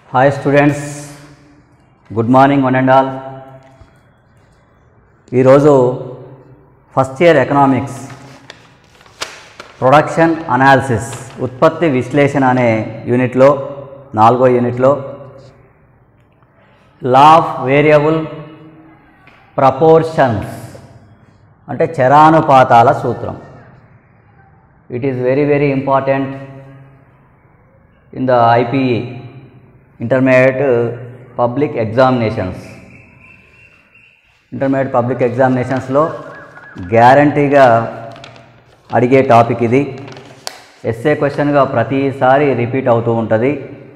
hi students good morning one and all ఈరోజు first year economics production analysis ఉత్పత్తి విశ్లేషణ అనే యూనిట్లో నాలుగో యూనిట్లో లా ఆఫ్ వేరియబుల్ ప్రపోర్షన్స్ అంటే చరానుపాతాల సూత్రం it is very very important in the IPE intermediate public examinations intermediate public ఎగ్జామినేషన్స్లో గ్యారంటీగా అడిగే టాపిక్ ఇది ఎస్ఏ క్వశ్చన్గా ప్రతిసారి రిపీట్ అవుతూ ఉంటుంది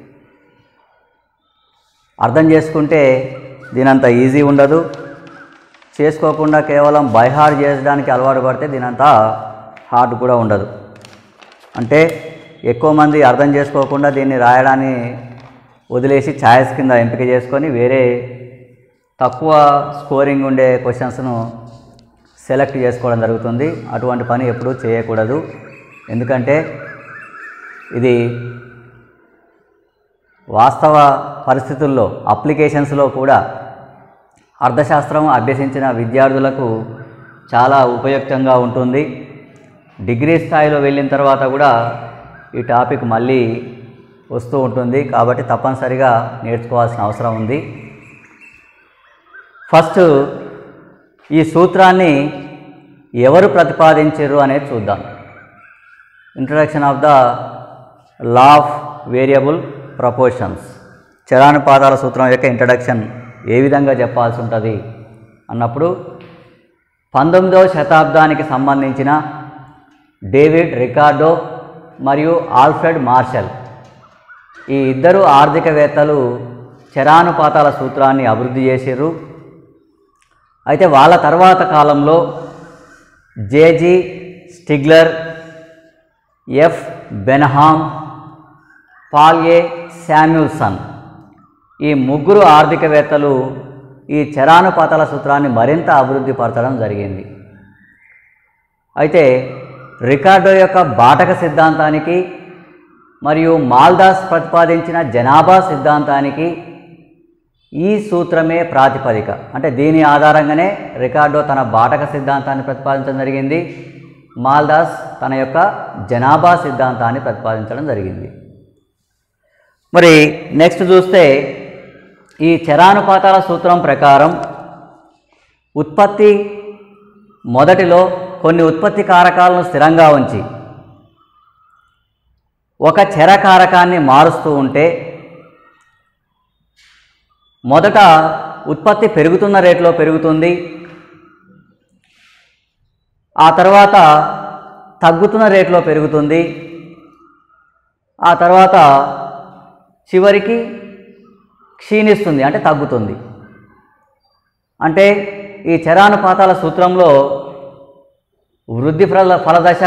అర్థం చేసుకుంటే దీనంత ఈజీ ఉండదు చేసుకోకుండా కేవలం బైహార్డ్ చేయడానికి అలవాటు పడితే దీనంత హార్డ్ కూడా ఉండదు అంటే ఎక్కువ మంది అర్థం చేసుకోకుండా దీన్ని రాయడాన్ని వదిలేసి ఛాయిస్ కింద ఎంపిక చేసుకొని వేరే తక్కువ స్కోరింగ్ ఉండే క్వశ్చన్స్ను సెలెక్ట్ చేసుకోవడం జరుగుతుంది అటువంటి పని ఎప్పుడూ చేయకూడదు ఎందుకంటే ఇది వాస్తవ పరిస్థితుల్లో అప్లికేషన్స్లో కూడా అర్థశాస్త్రం అభ్యసించిన విద్యార్థులకు చాలా ఉపయుక్తంగా ఉంటుంది డిగ్రీ స్థాయిలో వెళ్ళిన తర్వాత కూడా ఈ టాపిక్ మళ్ళీ వస్తూ ఉంటుంది కాబట్టి తప్పనిసరిగా నేర్చుకోవాల్సిన అవసరం ఉంది ఫస్ట్ ఈ సూత్రాన్ని ఎవరు ప్రతిపాదించారు అనేది చూద్దాం introduction of the law of variable proportions చరానుపాదాల సూత్రం యొక్క ఇంట్రడక్షన్ ఏ విధంగా చెప్పాల్సి ఉంటుంది అన్నప్పుడు పంతొమ్మిదవ శతాబ్దానికి సంబంధించిన డేవిడ్ రికార్డో మరియు ఆల్ఫ్రెడ్ మార్షల్ ఈ ఇద్దరు ఆర్థికవేత్తలు చరానుపాతాల సూత్రాన్ని అభివృద్ధి చేసారు అయితే వాళ్ళ తర్వాత కాలంలో J G Stigler F Benham Paul A Samuelson ఈ ముగ్గురు ఆర్థికవేత్తలు ఈ చరానుపాతాల సూత్రాన్ని మరింత అభివృద్ధి పరచడం జరిగింది అయితే రికార్డో యొక్క బాటక సిద్ధాంతానికి మరియు మాల్దాస్ ప్రతిపాదించిన జనాభా సిద్ధాంతానికి ఈ సూత్రమే ప్రాతిపదిక అంటే దీని ఆధారంగానే రికార్డో తన బాటక సిద్ధాంతాన్ని ప్రతిపాదించడం జరిగింది మాల్దాస్ తన యొక్క జనాభా సిద్ధాంతాన్ని ప్రతిపాదించడం జరిగింది మరి నెక్స్ట్ చూస్తే ఈ చరానుపాతాల సూత్రం ప్రకారం ఉత్పత్తి మొదటిలో కొన్ని ఉత్పత్తి కారకాలను స్థిరంగా ఉంచి ఒక చెర కారకాన్ని మారుస్తూ ఉంటే మొదట ఉత్పత్తి పెరుగుతున్న రేట్లో పెరుగుతుంది ఆ తర్వాత తగ్గుతున్న రేట్లో పెరుగుతుంది ఆ తర్వాత చివరికి క్షీణిస్తుంది అంటే తగ్గుతుంది అంటే ఈ చరానుపాతాల సూత్రంలో వృద్ధి ఫల ఫలదశ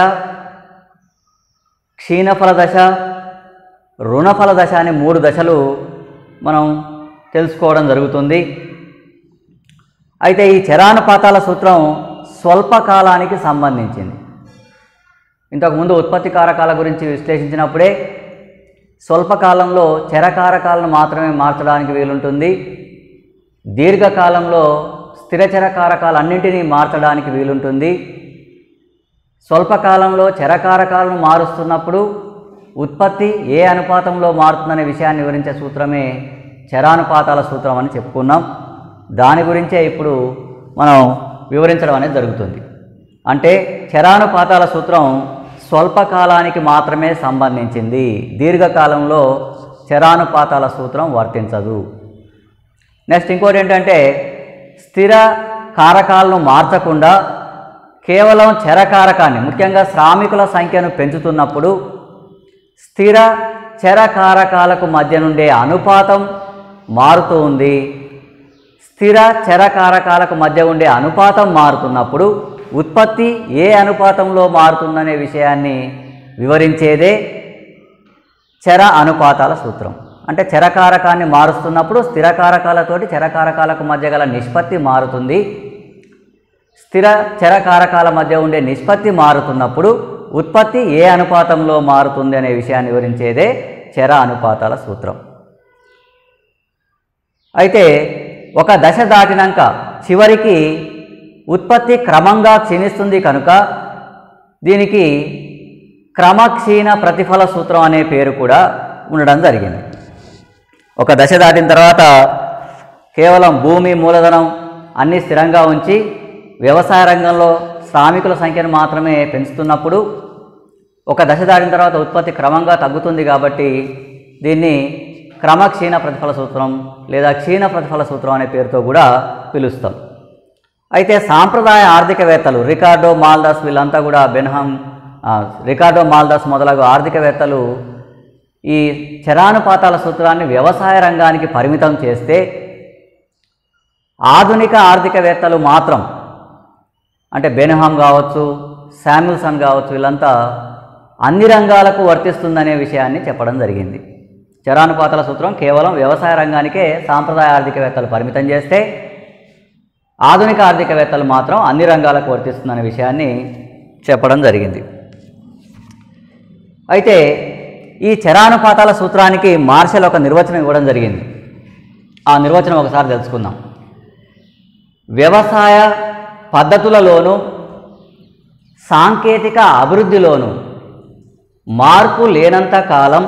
క్షీణ ఫలదశ రుణ ఫలదశ అనే మూడు దశలు మనం తెలుసుకోవడం జరుగుతుంది అయితే ఈ చరానుపాతాల సూత్రం స్వల్పకాలానికి సంబంధించింది ఇంతకుముందు ఉత్పత్తి కారకాల గురించి విశ్లేషించినప్పుడే స్వల్పకాలంలో చరకారకాలను మాత్రమే మార్చడానికి వీలుంటుంది దీర్ఘకాలంలో స్థిరచర కారకాలన్నింటినీ మార్చడానికి వీలుంటుంది స్వల్పకాలంలో చరకారకాలను మారుస్తున్నప్పుడు ఉత్పత్తి ఏ అనుపాతంలో మారుతుందనే విషయాన్ని వివరించే సూత్రమే చరానుపాతాల సూత్రం అని చెప్పుకున్నాం దాని గురించే ఇప్పుడు మనం వివరించడం అనేది జరుగుతుంది అంటే చరానుపాతాల సూత్రం స్వల్పకాలానికి మాత్రమే సంబంధించింది దీర్ఘకాలంలో చరానుపాతాల సూత్రం వర్తించదు నెక్స్ట్ ఇంకోటి ఏంటంటే స్థిర కారకాలను మార్చకుండా కేవలం చరకారకాన్ని ముఖ్యంగా శ్రామికుల సంఖ్యను పెంచుతున్నప్పుడు స్థిర చరకారకాలకు మధ్య నుండే అనుపాతం మారుతూ ఉంది స్థిర చరకారకాలకు మధ్య ఉండే అనుపాతం మారుతున్నప్పుడు ఉత్పత్తి ఏ అనుపాతంలో మారుతుందనే విషయాన్ని వివరించేదే చర అనుపాతాల సూత్రం అంటే చరకారకాన్ని మారుస్తున్నప్పుడు స్థిరకారకాలతోటి చరకారకాలకు మధ్య గల నిష్పత్తి మారుతుంది స్థిర చరకారకాల మధ్య ఉండే నిష్పత్తి మారుతున్నప్పుడు ఉత్పత్తి ఏ అనుపాతంలో మారుతుంది అనే విషయాన్ని వివరించేదే చర అనుపాతాల సూత్రం అయితే ఒక దశ దాటినాక చివరికి ఉత్పత్తి క్రమంగా క్షీణిస్తుంది కనుక దీనికి క్రమక్షీణ ప్రతిఫల సూత్రం అనే పేరు కూడా ఉండడం జరిగింది ఒక దశ దాటిన తర్వాత కేవలం భూమి మూలధనం అన్నీ స్థిరంగా ఉంచి వ్యవసాయ రంగంలో శ్రామికుల సంఖ్యను మాత్రమే పెంచుతున్నప్పుడు ఒక దశ దాటిన తర్వాత ఉత్పత్తి క్రమంగా తగ్గుతుంది కాబట్టి దీన్ని క్రమక్షీణ ప్రతిఫల సూత్రం లేదా క్షీణ ప్రతిఫల సూత్రం అనే పేరుతో కూడా పిలుస్తాం అయితే సాంప్రదాయ ఆర్థికవేత్తలు రికార్డో మాల్దాస్ వీళ్ళంతా కూడా బెన్హామ్ ఆ, రికార్డో మాల్దాస్ మొదలగు ఆర్థికవేత్తలు ఈ చరానుపాతాల సూత్రాన్ని వ్యవసాయ రంగానికి పరిమితం చేస్తే ఆధునిక ఆర్థికవేత్తలు మాత్రం అంటే బెన్హామ్ కావచ్చు శామ్యుల్సన్ కావచ్చు వీళ్ళంతా అన్ని రంగాలకు వర్తిస్తుందనే విషయాన్ని చెప్పడం జరిగింది చరానుపాతాల సూత్రం కేవలం వ్యవసాయ రంగానికే సాంప్రదాయ ఆర్థికవేత్తలు పరిమితం చేస్తే ఆధునిక ఆర్థికవేత్తలు మాత్రం అన్ని రంగాలకు వర్తిస్తుందనే విషయాన్ని చెప్పడం జరిగింది అయితే ఈ చరానుపాతాల సూత్రానికి మార్షల్ ఒక నిర్వచనం ఇవ్వడం జరిగింది ఆ నిర్వచనం ఒకసారి తెలుసుకుందాం వ్యవసాయ పద్ధతులలోనూ సాంకేతిక అభివృద్ధిలోనూ మార్పు లేనంత కాలం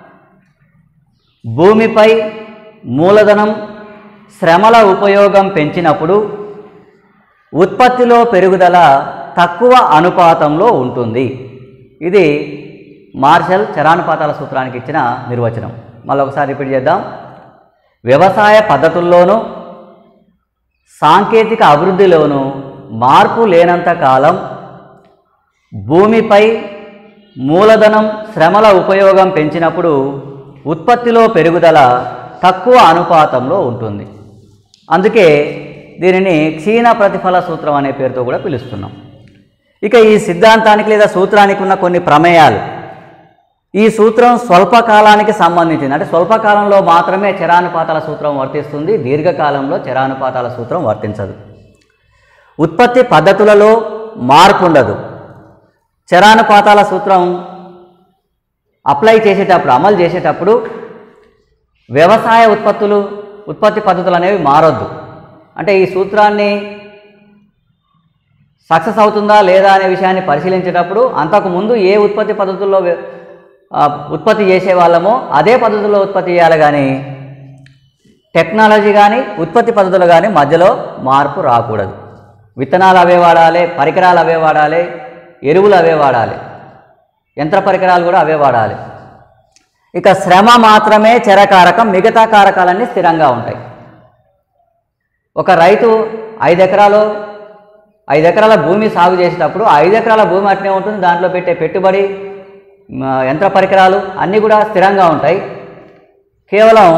భూమిపై మూలధనం శ్రమల ఉపయోగం పెంచినప్పుడు ఉత్పత్తిలో పెరుగుదల తక్కువ అనుపాతంలో ఉంటుంది ఇది మార్షల్ చరానుపాతాల సూత్రానికి ఇచ్చిన నిర్వచనం మళ్ళీ ఒకసారి రిపీట్ చేద్దాం వ్యవసాయ పద్ధతుల్లోనూ సాంకేతిక అభివృద్ధిలోనూ మార్పు లేనంత కాలం భూమిపై మూలధనం శ్రమల ఉపయోగం పెంచినప్పుడు ఉత్పత్తిలో పెరుగుదల తక్కువ అనుపాతంలో ఉంటుంది అందుకే దీనిని క్షీణ ప్రతిఫల సూత్రం అనే పేరుతో కూడా పిలుస్తున్నాం ఇక ఈ సిద్ధాంతానికి లేదా సూత్రానికి ఉన్న కొన్ని ప్రమేయాలు ఈ సూత్రం స్వల్పకాలానికి సంబంధించింది అంటే స్వల్పకాలంలో మాత్రమే చరానుపాతాల సూత్రం వర్తిస్తుంది దీర్ఘకాలంలో చరానుపాతాల సూత్రం వర్తించదు ఉత్పత్తి పద్ధతులలో మార్పు ఉండదు చరానుపాతాల సూత్రం అప్లై చేసేటప్పుడు అమలు చేసేటప్పుడు వ్యవసాయ ఉత్పత్తులు ఉత్పత్తి పద్ధతులు అనేవి మారొద్దు అంటే ఈ సూత్రాన్ని సక్సెస్ అవుతుందా లేదా అనే విషయాన్ని పరిశీలించేటప్పుడు అంతకు ముందు ఏ ఉత్పత్తి పద్ధతుల్లో వ్య- ఆ, ఉత్పత్తి చేసే వాళ్ళమో అదే పద్ధతుల్లో ఉత్పత్తి చేయాలి కానీ టెక్నాలజీ కానీ ఉత్పత్తి పద్ధతులు కానీ మధ్యలో మార్పు రాకూడదు విత్తనాలు అవే వాడాలి పరికరాలు అవే వాడాలి ఎరువులు అవే వాడాలి యంత్ర పరికరాలు కూడా అవే వాడాలి ఇక శ్రమ మాత్రమే చెరకారకం మిగతా కారకాలన్నీ స్థిరంగా ఉంటాయి ఒక రైతు ఐదు ఎకరాలు ఐదు ఎకరాల భూమి సాగు చేసేటప్పుడు ఆ ఐదు ఎకరాల భూమి అట్నే ఉంటుంది దాంట్లో పెట్టే పెట్టుబడి మ, యంత్ర పరికరాలు అన్నీ కూడా స్థిరంగా ఉంటాయి కేవలం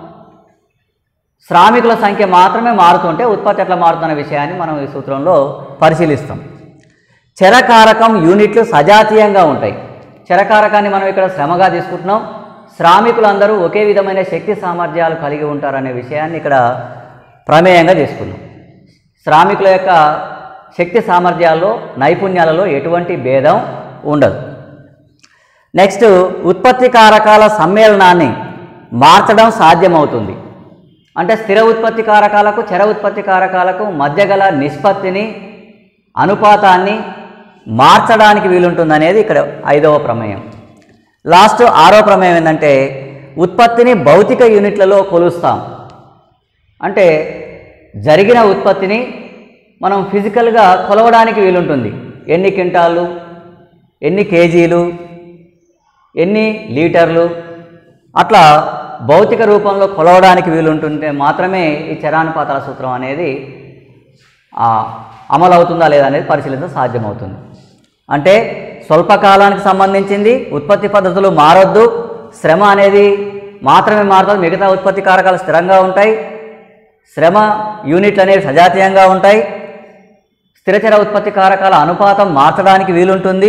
శ్రామికుల సంఖ్య మాత్రమే మారుతుంటే ఉత్పత్తి ఎట్లా మారుతున్న విషయాన్ని మనం ఈ సూత్రంలో పరిశీలిస్తాం చెరకారకం యూనిట్లు సజాతీయంగా ఉంటాయి చెరకారకాన్ని మనం ఇక్కడ శ్రమగా తీసుకుంటున్నాం శ్రామికులందరూ ఒకే విధమైన శక్తి సామర్థ్యాలు కలిగి ఉంటారనే విషయాన్ని ఇక్కడ ప్రమేయంగా తీసుకున్నాం శ్రామికుల యొక్క శక్తి సామర్థ్యాల్లో నైపుణ్యాలలో ఎటువంటి భేదం ఉండదు నెక్స్ట్ ఉత్పత్తి కారకాల సమ్మేళనాన్ని మార్చడం సాధ్యమవుతుంది అంటే స్థిర ఉత్పత్తి కారకాలకు చర ఉత్పత్తి కారకాలకు మధ్య గల నిష్పత్తిని అనుపాతాన్ని మార్చడానికి వీలుంటుందనేది ఇక్కడ ఐదవ ప్రమేయం లాస్ట్ ఆరో ప్రమేయం ఏంటంటే ఉత్పత్తిని భౌతిక యూనిట్లలో కొలుస్తాం అంటే జరిగిన ఉత్పత్తిని మనం ఫిజికల్గా కొలవడానికి వీలుంటుంది ఎన్ని క్వింటాళ్ళు ఎన్ని కేజీలు ఎన్ని లీటర్లు అట్లా భౌతిక రూపంలో కొలవడానికి వీలుంటుంటే మాత్రమే ఈ చరానుపాతాల సూత్రం అనేది ఆ, అమలు అవుతుందా లేదా అనేది పరిశీలించడం సాధ్యమవుతుంది అంటే స్వల్పకాలానికి సంబంధించింది ఉత్పత్తి పద్ధతులు మారొద్దు శ్రమ అనేది మాత్రమే మారుతుంది మిగతా ఉత్పత్తి కారకాలు స్థిరంగా ఉంటాయి శ్రమ యూనిట్లు అనేవి సజాతీయంగా ఉంటాయి స్థిరచర ఉత్పత్తి కారకాల అనుపాతం మార్చడానికి వీలుంటుంది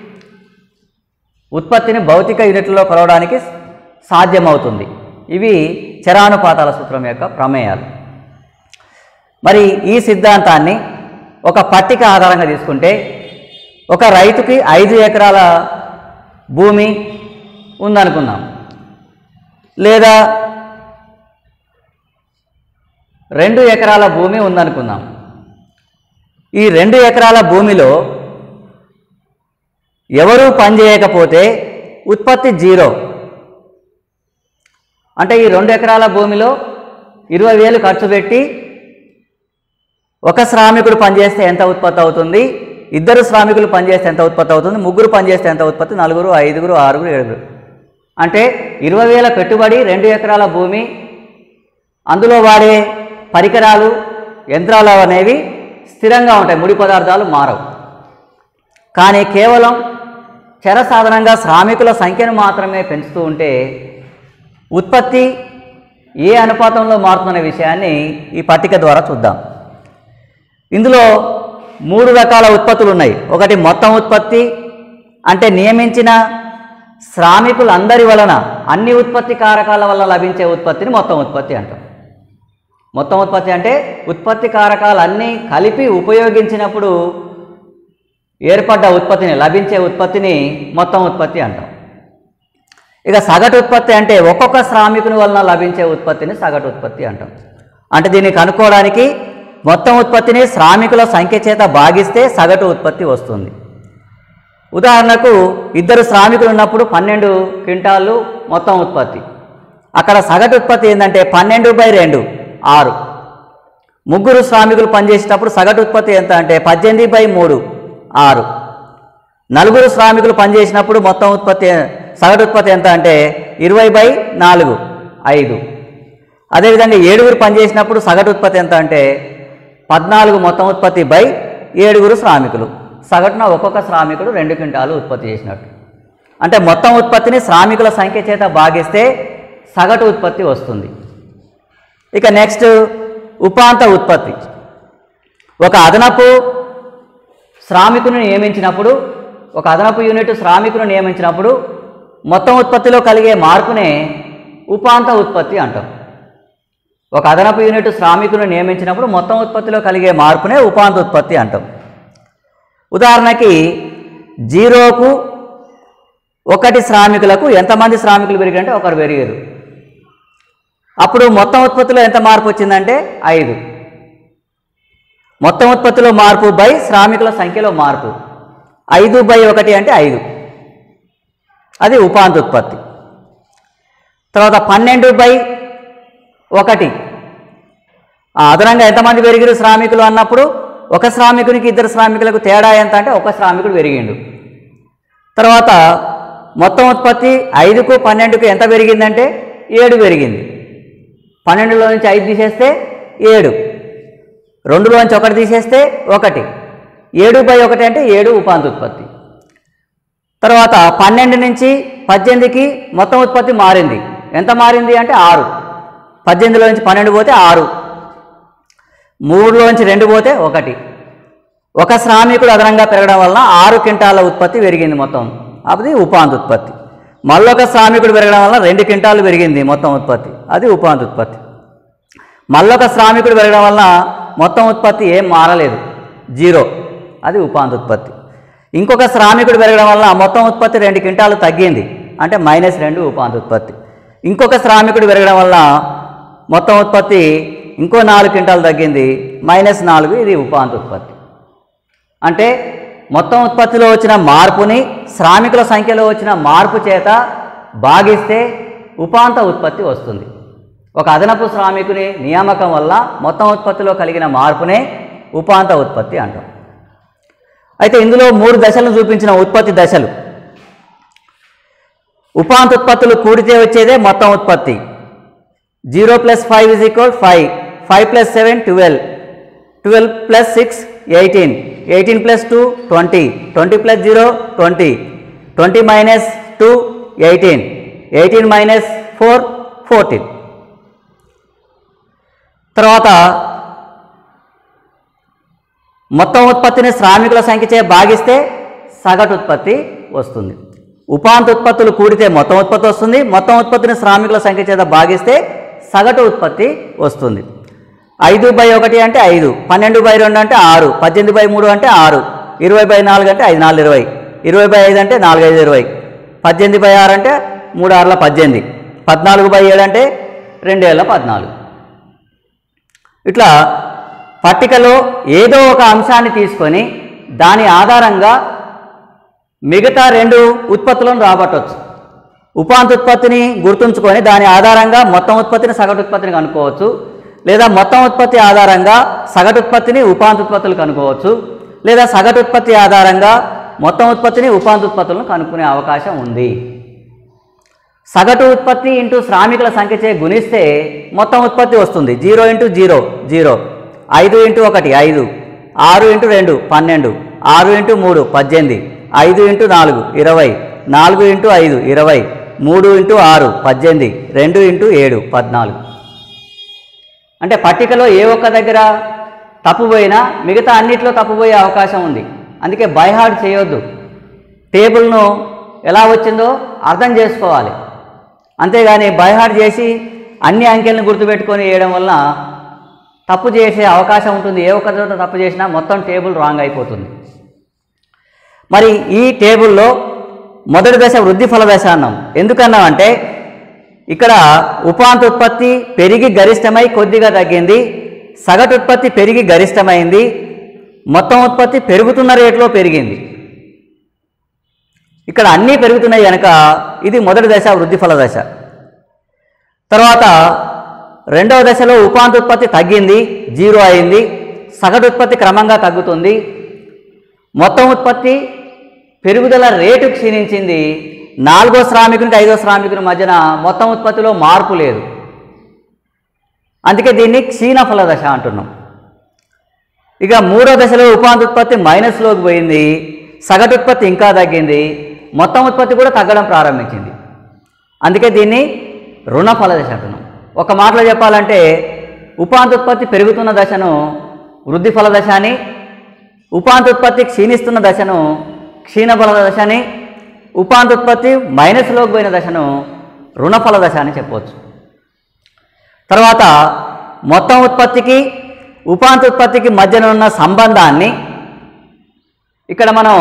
ఉత్పత్తిని భౌతిక యూనిట్లలో కొలవడానికి సాధ్యమవుతుంది ఇవి చరానుపాతాల సూత్రం యొక్క ప్రమేయాలు మరి ఈ సిద్ధాంతాన్ని ఒక పట్టిక ఆధారంగా తీసుకుంటే ఒక రైతుకి ఐదు ఎకరాల భూమి ఉందనుకుందాం లేదా రెండు ఎకరాల భూమి ఉందనుకుందాం ఈ రెండు ఎకరాల భూమిలో ఎవరూ పనిచేయకపోతే ఉత్పత్తి జీరో అంటే ఈ రెండు ఎకరాల భూమిలో ఇరవై వేలు ఖర్చు పెట్టి ఒక శ్రామికుడు పనిచేస్తే ఎంత ఉత్పత్తి అవుతుంది ఇద్దరు శ్రామికులు పనిచేస్తే ఎంత ఉత్పత్తి అవుతుంది ముగ్గురు పనిచేస్తే ఎంత ఉత్పత్తి నలుగురు ఐదుగురు ఆరుగురు ఏడుగురు అంటే ఇరవై వేల పెట్టుబడి రెండు ఎకరాల భూమి అందులో వాడే పరికరాలు యంత్రాలు అనేవి స్థిరంగా ఉంటాయి ముడి పదార్థాలు మారవు కానీ కేవలం చర సాధనంగా శ్రామికుల సంఖ్యను మాత్రమే పెంచుతూ ఉంటే ఉత్పత్తి ఏ అనుపాతంలో మారుతున్న విషయాన్ని ఈ పట్టిక ద్వారా చూద్దాం ఇందులో మూడు రకాల ఉత్పత్తులు ఉన్నాయి ఒకటి మొత్తం ఉత్పత్తి అంటే నియమించిన శ్రామికులందరి వలన అన్ని ఉత్పత్తి కారకాల వల్ల లభించే ఉత్పత్తిని మొత్తం ఉత్పత్తి అంటాం మొత్తం ఉత్పత్తి అంటే ఉత్పత్తి కారకాలన్నీ కలిపి ఉపయోగించినప్పుడు ఏర్పడ్డ ఉత్పత్తిని లభించే ఉత్పత్తిని మొత్తం ఉత్పత్తి అంటాం ఇక సగటు ఉత్పత్తి అంటే ఒక్కొక్క శ్రామికుని వలన లభించే ఉత్పత్తిని సగటు ఉత్పత్తి అంటాం అంటే దీన్ని కనుక్కోవడానికి మొత్తం ఉత్పత్తిని శ్రామికుల సంఖ్య చేత భాగిస్తే సగటు ఉత్పత్తి వస్తుంది ఉదాహరణకు ఇద్దరు శ్రామికులు ఉన్నప్పుడు పన్నెండు క్వింటాళ్ళు మొత్తం ఉత్పత్తి అక్కడ సగటు ఉత్పత్తి ఏంటంటే పన్నెండు బై రెండు ఆరు ముగ్గురు శ్రామికులు పనిచేసేటప్పుడు సగటు ఉత్పత్తి ఎంత అంటే పద్దెనిమిది బై మూడు ఆరు నలుగురు శ్రామికులు పనిచేసినప్పుడు మొత్తం ఉత్పత్తి సగటు ఉత్పత్తి ఎంత అంటే ఇరవై బై నాలుగు ఐదు అదేవిధంగా ఏడుగురు పనిచేసినప్పుడు సగటు ఉత్పత్తి ఎంత అంటే పద్నాలుగు మొత్తం ఉత్పత్తి బై ఏడుగురు శ్రామికులు సగటున ఒక్కొక్క శ్రామికుడు రెండు క్వింటాలు ఉత్పత్తి చేసినట్టు అంటే మొత్తం ఉత్పత్తిని శ్రామికుల సంఖ్య చేత భాగిస్తే సగటు ఉత్పత్తి వస్తుంది ఇక నెక్స్ట్ ఉపాంత ఉత్పత్తి ఒక అదనపు శ్రామికుని నియమించినప్పుడు ఒక అదనపు యూనిట్ శ్రామికును నియమించినప్పుడు మొత్తం ఉత్పత్తిలో కలిగే మార్పునే ఉపాంత ఉత్పత్తి అంటాం ఒక అదనపు యూనిట్ శ్రామికును నియమించినప్పుడు మొత్తం ఉత్పత్తిలో కలిగే మార్పునే ఉపాంత ఉత్పత్తి అంటాం ఉదాహరణకి జీరోకు ఒకటి శ్రామికులకు ఎంతమంది శ్రామికులు పెరిగారంటే ఒకరు పెరిగారు అప్పుడు మొత్తం ఉత్పత్తిలో ఎంత మార్పు వచ్చిందంటే ఐదు మొత్తం ఉత్పత్తిలో మార్పు బై శ్రామికుల సంఖ్యలో మార్పు ఐదు బై ఒకటి అంటే ఐదు అది ఉపాంత ఉత్పత్తి తర్వాత పన్నెండు బై ఒకటి ఆ అదనంగా ఎంతమంది పెరిగిరు శ్రామికులు అన్నప్పుడు ఒక శ్రామికునికి ఇద్దరు శ్రామికులకు తేడా ఎంత అంటే ఒక శ్రామికుడు పెరిగిండు తర్వాత మొత్తం ఉత్పత్తి ఐదుకు పన్నెండుకు ఎంత పెరిగిందంటే ఏడు పెరిగింది పన్నెండులో నుంచి ఐదు తీసేస్తే ఏడు రెండులోంచి ఒకటి తీసేస్తే ఒకటి ఏడు బై ఒకటి అంటే ఏడు ఉపాంత ఉత్పత్తి తర్వాత పన్నెండు నుంచి పద్దెనిమిదికి మొత్తం ఉత్పత్తి మారింది ఎంత మారింది అంటే ఆరు పద్దెనిమిదిలో నుంచి పన్నెండు పోతే ఆరు మూడులోంచి రెండు పోతే ఒకటి ఒక శ్రామికుడు అదనంగా పెరగడం వలన ఆరు క్వింటాల ఉత్పత్తి పెరిగింది మొత్తం అది ఉపాంత ఉత్పత్తి మళ్ళొక శ్రామికుడు పెరగడం వల్ల రెండు క్వింటాలు పెరిగింది మొత్తం ఉత్పత్తి అది ఉపాంత ఉత్పత్తి మళ్ళొక శ్రామికుడు పెరగడం వలన మొత్తం ఉత్పత్తి ఏం మారలేదు జీరో అది ఉపాంత ఉత్పత్తి ఇంకొక శ్రామికుడు పెరగడం వల్ల మొత్తం ఉత్పత్తి రెండు క్వింటాలు తగ్గింది అంటే మైనస్ రెండు ఉపాంత ఉత్పత్తి ఇంకొక శ్రామికుడు పెరగడం వల్ల మొత్తం ఉత్పత్తి ఇంకో నాలుగు క్వింటాలు తగ్గింది మైనస్ నాలుగు ఇది ఉపాంత ఉత్పత్తి అంటే మొత్తం ఉత్పత్తిలో వచ్చిన మార్పుని శ్రామికుల సంఖ్యలో వచ్చిన మార్పు చేత భాగిస్తే ఉపాంత ఉత్పత్తి వస్తుంది ఒక అదనపు శ్రామికుని నియామకం వల్ల మొత్తం ఉత్పత్తిలో కలిగిన మార్పునే ఉపాంత ఉత్పత్తి అంటాం అయితే ఇందులో మూడు దశలను చూపించిన ఉత్పత్తి దశలు ఉపాంత ఉత్పత్తులు కూడితే వచ్చేదే మొత్తం ఉత్పత్తి zero plus five is equal five five plus seven twelve twelve plus six eighteen eighteen plus two twenty twenty plus zero twenty twenty minus two eighteen eighteen minus four fourteen తర్వాత మొత్తం ఉత్పత్తిని శ్రామికుల సంఖ్యచే భాగిస్తే సగటు ఉత్పత్తి వస్తుంది ఉపాంత ఉత్పత్తులు కూడితే మొత్తం ఉత్పత్తి వస్తుంది మొత్తం ఉత్పత్తిని శ్రామికుల సంఖ్య చేత భాగిస్తే సగటు ఉత్పత్తి వస్తుంది ఐదు బై ఒకటి అంటే ఐదు పన్నెండు బై రెండు అంటే ఆరు పద్దెనిమిది బై మూడు అంటే ఆరు ఇరవై బై నాలుగు అంటే ఐదు నాలుగు ఇరవై ఇరవై బై ఐదు అంటే నాలుగు ఐదు ఇరవై పద్దెనిమిది బై ఆరు అంటే మూడు ఆరుల పద్దెనిమిది పద్నాలుగు బై ఏడు అంటే రెండు ఏళ్ళ పద్నాలుగు ఇట్లా పట్టికలో ఏదో ఒక అంశాన్ని తీసుకొని దాని ఆధారంగా మిగతా రెండు ఉత్పత్తులను రాబట్టవచ్చు ఉపాంత ఉత్పత్తిని గుర్తుంచుకొని దాని ఆధారంగా మొత్తం ఉత్పత్తిని సగటు ఉత్పత్తిని కనుక్కోవచ్చు లేదా మొత్తం ఉత్పత్తి ఆధారంగా సగటు ఉత్పత్తిని ఉపాంత ఉత్పత్తులు కనుక్కోవచ్చు లేదా సగటు ఉత్పత్తి ఆధారంగా మొత్తం ఉత్పత్తిని ఉపాంత ఉత్పత్తులను కనుక్కునే అవకాశం ఉంది సగటు ఉత్పత్తి ఇంటూ శ్రామికుల సంఖ్యచే గుణిస్తే మొత్తం ఉత్పత్తి వస్తుంది జీరో ఇంటూ జీరో జీరో ఐదు ఇంటూ ఒకటి ఐదు ఆరు ఇంటూ రెండు పన్నెండు ఆరు ఇంటూ మూడు పద్దెనిమిది ఐదు ఇంటూ నాలుగు ఇరవై నాలుగు ఇంటూ ఐదు ఇరవై మూడు ఇంటూ ఆరు పద్దెనిమిది రెండు ఇంటూ ఏడు పద్నాలుగు అంటే పట్టికలో ఏ ఒక్క దగ్గర తప్పుపోయినా మిగతా అన్నిట్లో తప్పుపోయే అవకాశం ఉంది అందుకే బైహార్డ్ చేయొద్దు టేబుల్ను ఎలా వచ్చిందో అర్థం చేసుకోవాలి అంతేగాని బైహార్డ్ చేసి అన్ని అంకెలను గుర్తుపెట్టుకొని వేయడం వల్ల తప్పు చేసే అవకాశం ఉంటుంది ఏ ఒక్క చోట తప్పు చేసినా మొత్తం టేబుల్ రాంగ్ అయిపోతుంది మరి ఈ టేబుల్లో మొదటి దశ వృద్ధి ఫల దశ అన్నాం ఎందుకన్నామంటే ఇక్కడ ఉపాంత ఉత్పత్తి పెరిగి గరిష్టమై కొద్దిగా తగ్గింది సగటు ఉత్పత్తి పెరిగి గరిష్టమైంది మొత్తం ఉత్పత్తి పెరుగుతున్న రేట్లో పెరిగింది ఇక్కడ అన్నీ పెరుగుతున్నాయి కనుక ఇది మొదటి దశ వృద్ధి ఫల దశ తర్వాత రెండవ దశలో ఉపాంత ఉత్పత్తి తగ్గింది జీరో అయింది సగటు ఉత్పత్తి క్రమంగా తగ్గుతుంది మొత్తం ఉత్పత్తి పెరుగుదల రేటు క్షీణించింది నాలుగో శ్రామికునికి ఐదో శ్రామికుని మధ్యన మొత్తం ఉత్పత్తిలో మార్పు లేదు అందుకే దీన్ని క్షీణ ఫల దశ అంటున్నాం ఇక మూడో దశలో ఉపాంత ఉత్పత్తి మైనస్లోకి పోయింది సగటు ఉత్పత్తి ఇంకా తగ్గింది మొత్తం ఉత్పత్తి కూడా తగ్గడం ప్రారంభించింది అందుకే దీన్ని రుణ ఫల దశ అంటున్నాం ఒక మాటలో చెప్పాలంటే ఉపాంత ఉత్పత్తి పెరుగుతున్న దశను వృద్ధి ఫల దశ అని ఉపాంత ఉత్పత్తి క్షీణిస్తున్న దశను క్షీణఫల దశ అని ఉపాంత ఉత్పత్తి మైనస్లోకి పోయిన దశను రుణఫల దశ అని చెప్పవచ్చు తర్వాత మొత్తం ఉత్పత్తికి ఉపాంత ఉత్పత్తికి మధ్యన ఉన్న సంబంధాన్ని ఇక్కడ మనం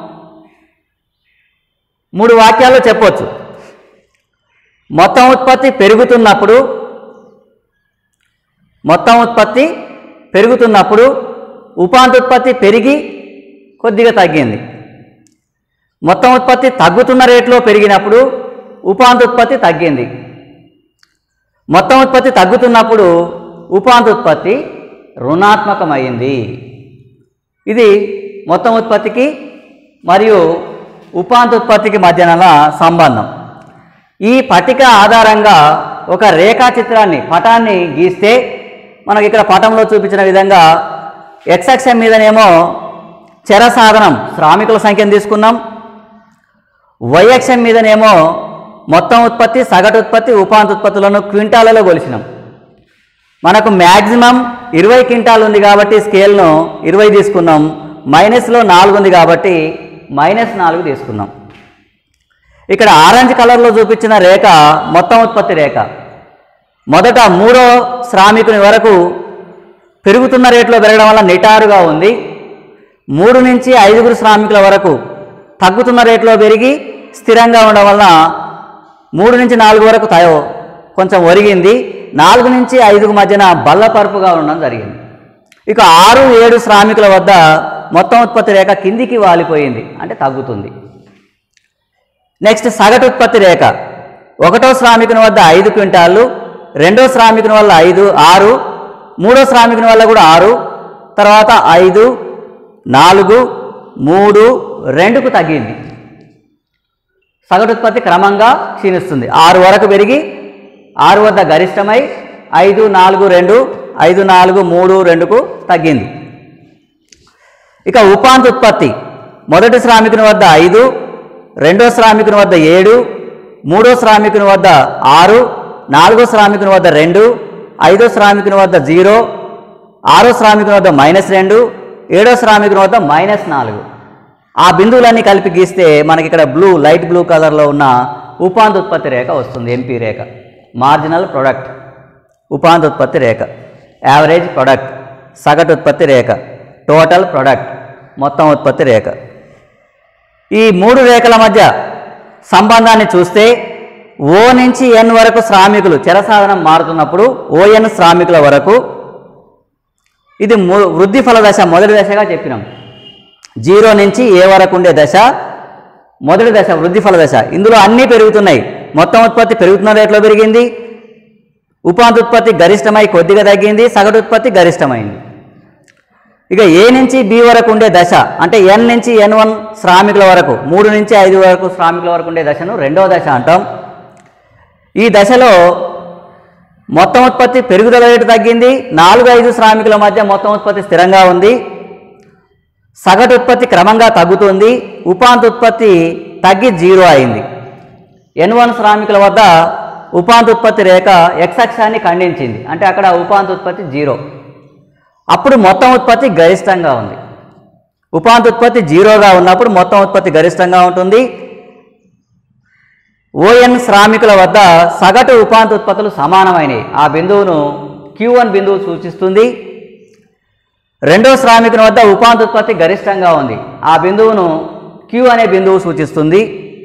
మూడు వాక్యాల్లో చెప్పవచ్చు మొత్తం ఉత్పత్తి పెరుగుతున్నప్పుడు మొత్తం ఉత్పత్తి పెరుగుతున్నప్పుడు ఉపాంత ఉత్పత్తి పెరిగి కొద్దిగా తగ్గింది మొత్తం ఉత్పత్తి తగ్గుతున్న రేట్లో పెరిగినప్పుడు ఉపాంత ఉత్పత్తి తగ్గింది మొత్తం ఉత్పత్తి తగ్గుతున్నప్పుడు ఉపాంత ఉత్పత్తి రుణాత్మకమైంది ఇది మొత్తం ఉత్పత్తికి మరియు ఉపాంత ఉత్పత్తికి మధ్యన సంబంధం ఈ పట్టిక ఆధారంగా ఒక రేఖాచిత్రాన్ని పటాన్ని గీస్తే మనకి ఇక్కడ పటంలో చూపించిన విధంగా ఎక్స్ అక్షం మీదనేమో చర సాధనం శ్రామికుల సంఖ్యను తీసుకున్నాం వై అక్షం మీదనేమో మొత్తం ఉత్పత్తి సగటు ఉత్పత్తి ఉపాంత ఉత్పత్తులను క్వింటాలలో కొలిచినాం మనకు మ్యాక్సిమం ఇరవై క్వింటాల్ ఉంది కాబట్టి స్కేల్ను ఇరవై తీసుకున్నాం మైనస్లో నాలుగు ఉంది కాబట్టి మైనస్ నాలుగు తీసుకున్నాం ఇక్కడ ఆరెంజ్ కలర్లో చూపించిన రేఖ మొత్తం ఉత్పత్తి రేఖ మొదట మూడో శ్రామికుని వరకు పెరుగుతున్న రేట్లో పెరగడం వల్ల నిటారుగా ఉంది మూడు నుంచి ఐదుగురు శ్రామికుల వరకు తగ్గుతున్న రేట్లో పెరిగి స్థిరంగా ఉండడం వలన మూడు నుంచి నాలుగు వరకు తయో కొంచెం ఒరిగింది నాలుగు నుంచి ఐదుకు మధ్యన బల్లపరుపుగా ఉండడం జరిగింది ఇక ఆరు ఏడు శ్రామికుల వద్ద మొత్తం ఉత్పత్తి రేఖ కిందికి వాలిపోయింది అంటే తగ్గుతుంది నెక్స్ట్ సగటు ఉత్పత్తి రేఖ ఒకటో శ్రామికుని వద్ద ఐదు క్వింటాళ్ళు రెండో శ్రామికుని వల్ల ఐదు ఆరు మూడో శ్రామికుని వల్ల కూడా ఆరు తర్వాత ఐదు నాలుగు మూడు రెండుకు తగ్గింది సగటు ఉత్పత్తి క్రమంగా క్షీణిస్తుంది ఆరు వరకు పెరిగి ఆరు వద్ద గరిష్టమై ఐదు నాలుగు రెండు ఐదు నాలుగు మూడు రెండుకు తగ్గింది ఇక ఉపాంత ఉత్పత్తి మొదటి శ్రామికుని వద్ద ఐదు రెండో శ్రామికుని వద్ద ఏడు మూడో శ్రామికుని వద్ద ఆరు నాలుగో శ్రామికుని వద్ద రెండు ఐదో శ్రామికుని వద్ద జీరో ఆరో శ్రామికుని వద్ద మైనస్ రెండు ఏడో శ్రామికుని వద్ద మైనస్ నాలుగు ఆ బిందువులన్నీ కలిపి గీస్తే మనకి ఇక్కడ బ్లూ లైట్ బ్లూ కలర్లో ఉన్న ఉపాంత ఉత్పత్తి రేఖ వస్తుంది ఎంపీ రేఖ మార్జినల్ ప్రొడక్ట్ ఉపాంత ఉత్పత్తి రేఖ యావరేజ్ ప్రొడక్ట్ సగటు ఉత్పత్తి రేఖ టోటల్ ప్రొడక్ట్ మొత్తం ఉత్పత్తి రేఖ ఈ మూడు రేఖల మధ్య సంబంధాన్ని చూస్తే ఓ నుంచి ఎన్ వరకు శ్రామికులు చెరసాధనం మారుతున్నప్పుడు ఓఎన్ శ్రామికుల వరకు ఇది ము- వృద్ధి ఫల దశ మొదటి దశగా చెప్పినాం జీరో నుంచి ఏ వరకు ఉండే దశ మొదటి దశ వృద్ధి ఫల దశ ఇందులో అన్నీ పెరుగుతున్నాయి మొత్తం ఉత్పత్తి పెరుగుతున్న రేట్లో పెరిగింది ఉపాంత ఉత్పత్తి గరిష్టమై కొద్దిగా తగ్గింది సగటు ఉత్పత్తి గరిష్టమైంది ఇక ఏ నుంచి బి వరకు ఉండే దశ అంటే ఎన్ నుంచి ఎన్ వన్ శ్రామికుల వరకు మూడు నుంచి ఐదు వరకు శ్రామికుల వరకు ఉండే దశను రెండవ దశ అంటాం ఈ దశలో మొత్తం ఉత్పత్తి పెరుగుదల రేటు తగ్గింది నాలుగు ఐదు శ్రామికుల మధ్య మొత్తం ఉత్పత్తి స్థిరంగా ఉంది సగటు ఉత్పత్తి క్రమంగా తగ్గుతుంది ఉపాంత ఉత్పత్తి తగ్గి జీరో అయింది ఎన్ వన్ శ్రామికుల వద్ద ఉపాంత ఉత్పత్తి రేఖ ఎక్స్ అక్షాన్ని ఖండించింది అంటే అక్కడ ఉపాంత ఉత్పత్తి జీరో అప్పుడు మొత్తం ఉత్పత్తి గరిష్టంగా ఉంది ఉపాంత ఉత్పత్తి జీరోగా ఉన్నప్పుడు మొత్తం ఉత్పత్తి గరిష్టంగా ఉంటుంది ఓఎన్ శ్రామికుల వద్ద సగటు ఉపాంత ఉత్పత్తులు సమానమైనవి ఆ బిందువును క్యూ వన్ బిందువు సూచిస్తుంది రెండో శ్రామికుని వద్ద ఉపాంత ఉత్పత్తి గరిష్టంగా ఉంది ఆ బిందువును క్యూ అనే బిందువు సూచిస్తుంది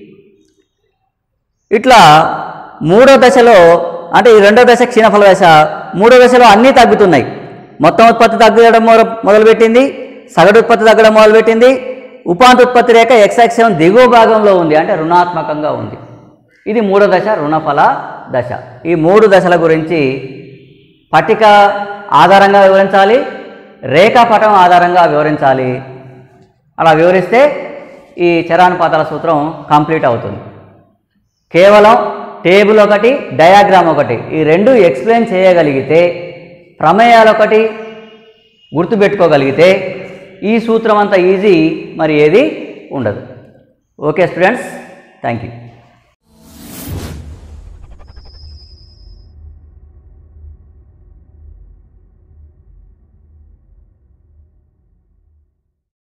ఇట్లా మూడో దశలో అంటే ఈ రెండో దశ క్షీణఫల దశ మూడో దశలో అన్నీ తగ్గుతున్నాయి మొత్తం ఉత్పత్తి తగ్గడం మొద- మొదలుపెట్టింది సగటు ఉత్పత్తి తగ్గడం మొదలుపెట్టింది ఉపాంత ఉత్పత్తి రేఖ ఎక్సాక్షన్ దిగువ భాగంలో ఉంది అంటే రుణాత్మకంగా ఉంది ఇది మూడో దశ రుణఫల దశ ఈ మూడు దశల గురించి పట్టిక ఆధారంగా వివరించాలి రేఖాపటం ఆధారంగా వివరించాలి అలా వివరిస్తే ఈ చరానుపాతాల సూత్రం కంప్లీట్ అవుతుంది కేవలం టేబుల్ ఒకటి డయాగ్రామ్ ఒకటి ఈ రెండు ఎక్స్ప్లెయిన్ చేయగలిగితే ప్రమేయాలు ఒకటి గుర్తుపెట్టుకోగలిగితే ఈ సూత్రం అంత ఈజీ మరి ఏది ఉండదు ఓకే స్టూడెంట్స్ థ్యాంక్ యూ